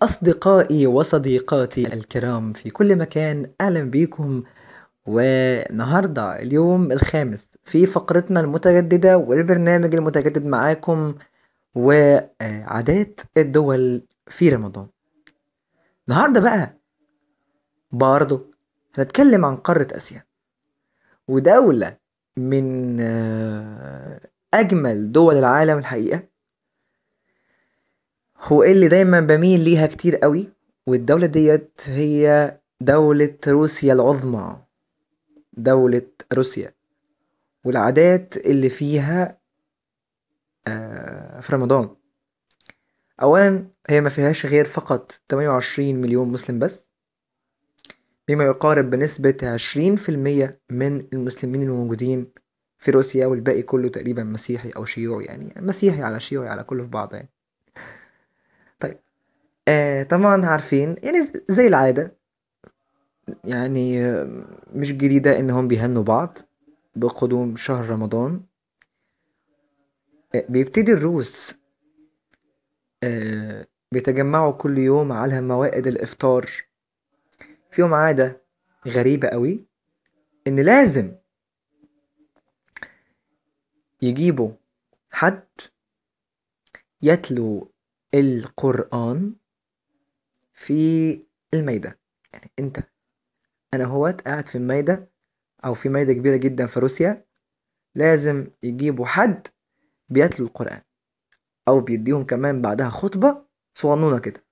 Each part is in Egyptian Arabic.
أصدقائي وصديقاتي الكرام في كل مكان أهلا بيكم والنهاردة اليوم الخامس في فقرتنا المتجددة والبرنامج المتجدد معاكم وعادات الدول في رمضان النهاردة بقى برضه هنتكلم عن قارة آسيا ودولة من أجمل دول العالم الحقيقة هو اللي دايما بميل ليها كتير قوي والدولة ديت هي دولة روسيا العظمى دولة روسيا والعادات اللي فيها في رمضان أولا هي ما فيهاش غير فقط تمانية وعشرين مليون مسلم بس بما يقارب بنسبة عشرين في المية من المسلمين الموجودين في روسيا والباقي كله تقريبا مسيحي أو شيوعي يعني مسيحي على شيوعي على كله في بعضه يعني طيب آه طبعا عارفين يعني زي العادة يعني مش جديدة إنهم بيهنوا بعض بقدوم شهر رمضان بيبتدي الروس آه بيتجمعوا كل يوم على موائد الإفطار فيهم عادة غريبة قوي إن لازم يجيبوا حد يتلو القرآن في الميدة يعني انت انا هوت قاعد في الميدة او في ميدة كبيرة جدا في روسيا لازم يجيبوا حد بيتلو القرآن او بيديهم كمان بعدها خطبة صغنونة كده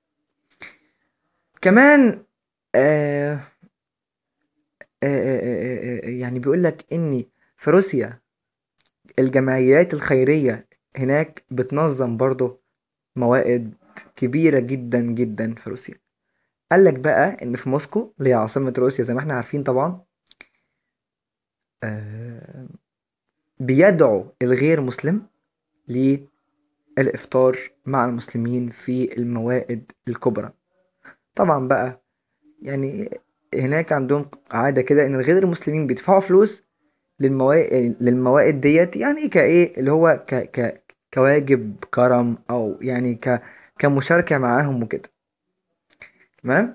كمان آه آه آه يعني بيقولك اني في روسيا الجمعيات الخيرية هناك بتنظم برضه موائد كبيرة جدا جدا في روسيا قالك بقى ان في موسكو اللي هي عاصمة روسيا زي ما احنا عارفين طبعا بيدعو الغير مسلم للإفطار مع المسلمين في الموائد الكبرى طبعا بقى يعني هناك عندهم عادة كده ان الغير المسلمين بيدفعوا فلوس للموائد للموائد ديت يعني كايه اللي هو ك ك كواجب كرم او يعني ك كمشاركة معاهم وكده تمام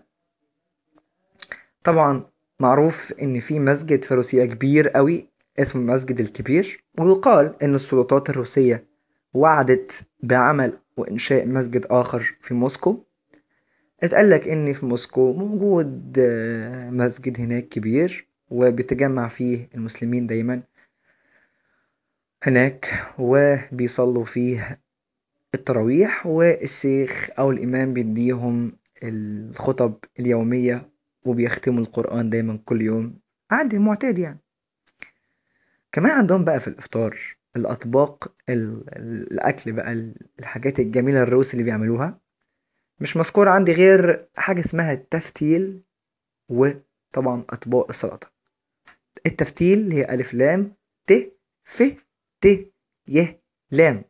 طبعا معروف ان في مسجد في روسيا كبير قوي اسمه المسجد الكبير ويقال ان السلطات الروسية وعدت بعمل وانشاء مسجد اخر في موسكو اتقالك ان في موسكو موجود مسجد هناك كبير وبيتجمع فيه المسلمين دايما هناك وبيصلوا فيه التراويح والشيخ أو الإمام بيديهم الخطب اليومية وبيختموا القرآن دايما كل يوم عادي معتاد يعني كمان عندهم بقى في الإفطار الأطباق الأكل بقى الحاجات الجميلة الروس اللي بيعملوها مش مذكور عندي غير حاجة اسمها التفتيل وطبعا أطباق السلطة التفتيل هي ألف لام ت ف ت ي لام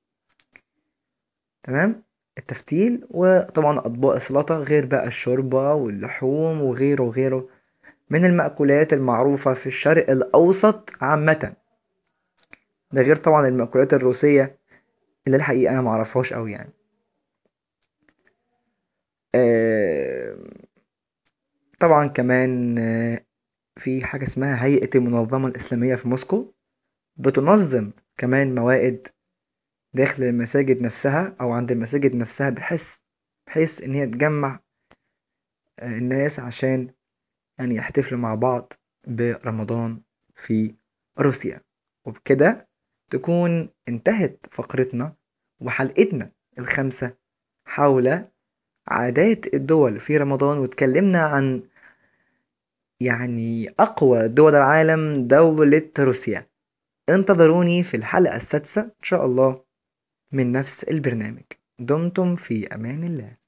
تمام التفتيل وطبعا أطباق السلطة غير بقى الشوربة واللحوم وغيره وغيره من المأكولات المعروفة في الشرق الأوسط عامة ده غير طبعا المأكولات الروسية اللي الحقيقة أنا معرفهاش أوي يعني طبعا كمان في حاجة اسمها هيئة المنظمة الإسلامية في موسكو بتنظم كمان موائد داخل المساجد نفسها أو عند المساجد نفسها بحيث بحيث إن هي تجمع الناس عشان يعني يحتفلوا مع بعض برمضان في روسيا وبكده تكون انتهت فقرتنا وحلقتنا الخامسة حول عادات الدول في رمضان واتكلمنا عن يعني أقوى دول العالم دولة روسيا انتظروني في الحلقة السادسة إن شاء الله من نفس البرنامج دمتم في أمان الله